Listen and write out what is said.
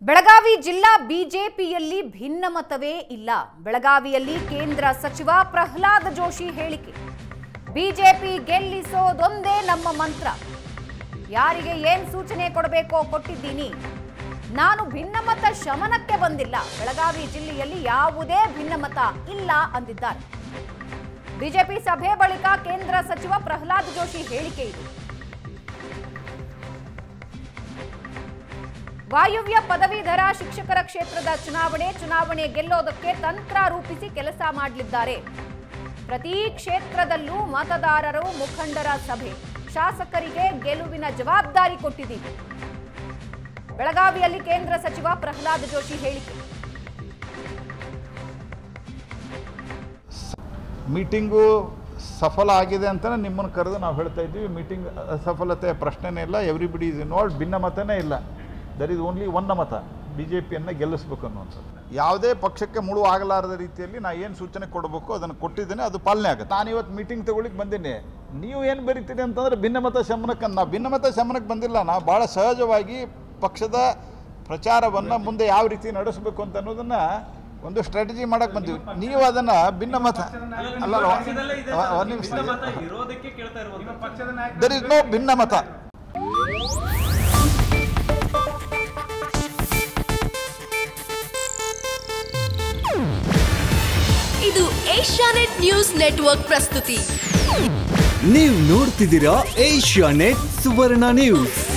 ಬೆಳಗಾವಿ ಜಿಲ್ಲಾ ಬಿಜೆಪಿಯಲ್ಲಿ ಭಿನ್ನಮತವೇ ಇಲ್ಲ ಬೆಳಗಾವಿಯಲ್ಲಿ ಕೇಂದ್ರ ಸಚಿವ ಪ್ರಹ್ಲಾದ್ ಜೋಶಿ ಹೇಳಿಕೆ ಬಿಜೆಪಿ ಗೆಲ್ಲಿಸೋದೊಂದೇ ನಮ್ಮ ಮಂತ್ರ ಯಾರಿಗೆ ಏನ್ ಸೂಚನೆ ಕೊಡಬೇಕೋ ಕೊಟ್ಟಿದ್ದೀನಿ ನಾನು ಭಿನ್ನಮತ ಶಮನಕ್ಕೆ ಬಂದಿಲ್ಲ ಬೆಳಗಾವಿ ಜಿಲ್ಲೆಯಲ್ಲಿ ಯಾವುದೇ ಭಿನ್ನಮತ ಇಲ್ಲ ಅಂದಿದ್ದಾರೆ ಬಿಜೆಪಿ ಸಭೆ ಬಳಿಕ ಕೇಂದ್ರ ಸಚಿವ ಪ್ರಹ್ಲಾದ್ ಜೋಶಿ ಹೇಳಿಕೆ ಇದು ವಾಯುವ್ಯ ಪದವೀಧರ ಶಿಕ್ಷಕರ ಕ್ಷೇತ್ರದ ಚುನಾವಣೆ ಚುನಾವಣೆ ಗೆಲ್ಲೋದಕ್ಕೆ ತಂತ್ರ ರೂಪಿಸಿ ಕೆಲಸ ಮಾಡಲಿದ್ದಾರೆ ಪ್ರತಿ ಕ್ಷೇತ್ರದಲ್ಲೂ ಮತದಾರರು ಮುಖಂಡರ ಸಭೆ ಶಾಸಕರಿಗೆ ಗೆಲುವಿನ ಜವಾಬ್ದಾರಿ ಕೊಟ್ಟಿದ್ದೀವಿ ಬೆಳಗಾವಿಯಲ್ಲಿ ಕೇಂದ್ರ ಸಚಿವ ಪ್ರಹ್ಲಾದ್ ಜೋಶಿ ಹೇಳಿಕೆ ಮೀಟಿಂಗು ಸಫಲ ಆಗಿದೆ ಅಂತಲೇ ನಿಮ್ಮನ್ನು ಕರೆದು ನಾವು ಹೇಳ್ತಾ ಇದ್ದೀವಿ ಮೀಟಿಂಗ್ ಅಸಫಲತೆ ಪ್ರಶ್ನೆನೇ ಇಲ್ಲ ಎವ್ರಿಬಡಿ ಇಸ್ ಇನ್ವಾಲ್ವ್ ಭಿನ್ನಮತನೇ ಇಲ್ಲ ದರ್ ಇಸ್ ಓನ್ಲಿ ಒನ್ನ ಮತ ಬಿ ಜೆ ಪಿಯನ್ನು ಗೆಲ್ಲಿಸ್ಬೇಕು ಅನ್ನುವಂಥದ್ದು ಯಾವುದೇ ಪಕ್ಷಕ್ಕೆ ಮುಳು ಆಗಲಾರದ ರೀತಿಯಲ್ಲಿ ನಾ ಏನು ಸೂಚನೆ ಕೊಡಬೇಕು ಅದನ್ನು ಕೊಟ್ಟಿದ್ದೇನೆ ಅದು ಪಾಲನೆ ಆಗುತ್ತೆ ನಾನು ಇವತ್ತು ಮೀಟಿಂಗ್ ತಗೊಳ್ಳಿಕ್ಕೆ ಬಂದೀನಿ ನೀವು ಏನು ಬರೀತೀರಿ ಅಂತಂದರೆ ಭಿನ್ನಮತ ಶಮನಕ್ಕೆ ನಾವು ಭಿನ್ನಮತ ಶಮನಕ್ಕೆ ಬಂದಿಲ್ಲ ನಾವು ಭಾಳ ಸಹಜವಾಗಿ ಪಕ್ಷದ ಪ್ರಚಾರವನ್ನು ಮುಂದೆ ಯಾವ ರೀತಿ ನಡೆಸಬೇಕು ಅಂತ ಅನ್ನೋದನ್ನು ಒಂದು ಸ್ಟ್ರಾಟಜಿ ಮಾಡಕ್ಕೆ ಬಂದೀವಿ ನೀವು ಅದನ್ನು ಭಿನ್ನಮತ ಅಲ್ಲ ಅಲ್ಲ, ಒ- ಒಂದು ನಿಮಿಷ ವಿರೋಧಕ್ಕೆ ಕೇಳ್ತಾ ಇರುವಂತ ದರ್ ಇಸ್ ನೋ ಭಿನ್ನಮತ ಇದು ಏಷ್ಯಾನೆಟ್ ನ್ಯೂಸ್ ನೆಟ್ವರ್ಕ್ ಪ್ರಸ್ತುತಿ ನೀವು ನೋಡ್ತಿದ್ದೀರಾ ಏಷ್ಯಾ ನೆಟ್ ಸುವರ್ಣ ನ್ಯೂಸ್